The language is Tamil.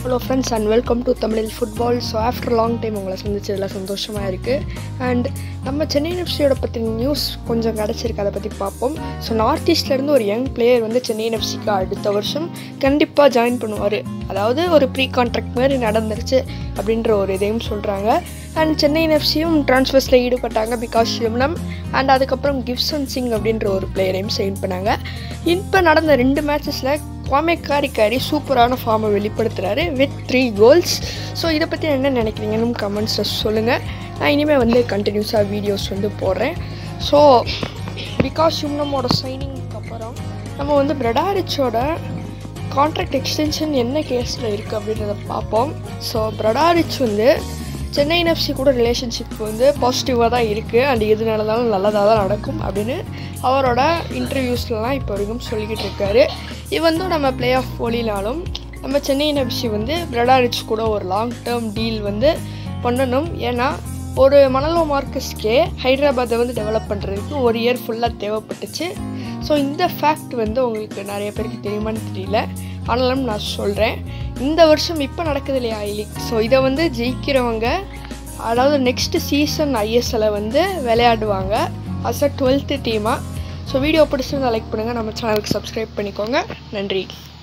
hello friends and welcome to தமிழில் football so after long time உங்களை சந்திச்சதில் சந்தோஷமாக இருக்குது அண்ட் நம்ம சென்னை எஃப்சியோட பற்றின நியூஸ் கொஞ்சம் கிடச்சிருக்கு அதை பற்றி பார்ப்போம் ஸோ நார்த் ஈஸ்ட்லேருந்து ஒரு யங் பிளேயர் வந்து சென்னை எஃப்சிக்கு அடுத்த வருஷம் கண்டிப்பாக ஜாயின் பண்ணுவார் அதாவது ஒரு ப்ரீ கான்ட்ராக்ட் மாதிரி நடந்துருச்சு அப்படின்ற ஒரு இதையும் சொல்கிறாங்க அண்ட் சென்னை எஃப்சியும் ட்ரான்ஸ்ஃபர்ஸில் ஈடுபட்டாங்க பிகாஸ் யும்னம் அண்ட் அதுக்கப்புறம் கிப்சன் சிங் அப்படின்ற ஒரு பிளேயரையும் சைன் பண்ணாங்க இப்போ நடந்த ரெண்டு மேட்சஸில் குவாமே காரிக்காரி சூப்பரான ஃபார்மை வெளிப்படுத்துகிறாரு வித் த்ரீ கோல்ஸ் ஸோ இதை பற்றி என்ன நினைக்கிறீங்கன்னு கமெண்ட்ஸில் சொல்லுங்கள் நான் இனிமேல் வந்து கண்டினியூஸாக வீடியோஸ் வந்து போடுறேன் ஸோ பிகாஸ் யும்னமோட சைனிங்க்கு அப்புறம் நம்ம வந்து பிரடாரிச்சோட கான்ட்ராக்ட் எக்ஸ்டென்ஷன் என்ன கேஸில் இருக்குது அப்படின்றத பார்ப்போம் ஸோ பிரடாரிச் வந்து சென்னை எஃப்சி கூட ரிலேஷன்ஷிப் வந்து பாசிட்டிவாக தான் இருக்குது அண்ட் எது நடந்தாலும் நல்லதாக தான் நடக்கும் அப்படின்னு அவரோட இன்டர்வியூஸ்லாம் இப்போ வரைக்கும் சொல்லிக்கிட்டு இருக்காரு இது வந்து நம்ம பிளே ஆஃப் போலினாலும் நம்ம சென்னை எஃப்சி வந்து பிரடாரிச் கூட ஒரு லாங் டேர்ம் டீல் வந்து பண்ணணும் ஏன்னா ஒரு மணலோ மார்க்கஸ்க்கே ஹைதராபாத்தை வந்து டெவலப் பண்ணுறதுக்கு ஒரு இயர் ஃபுல்லாக தேவைப்பட்டுச்சு ஸோ இந்த ஃபேக்ட் வந்து உங்களுக்கு நிறைய பேருக்கு தெரியுமான்னு தெரியல ஆனாலும் நான் சொல்கிறேன் இந்த வருஷம் இப்போ நடக்குது இல்லையா ஐ லீக் ஸோ இதை வந்து ஜெயிக்கிறவங்க அதாவது நெக்ஸ்ட் சீசன் ஐஎஸ்எல்லை வந்து விளையாடுவாங்க அஸ் அ டுவெல்த்து டீமாக ஸோ வீடியோ பிடிச்சிருந்தா லைக் பண்ணுங்கள் நம்ம சேனலுக்கு சப்ஸ்கிரைப் பண்ணிக்கோங்க நன்றி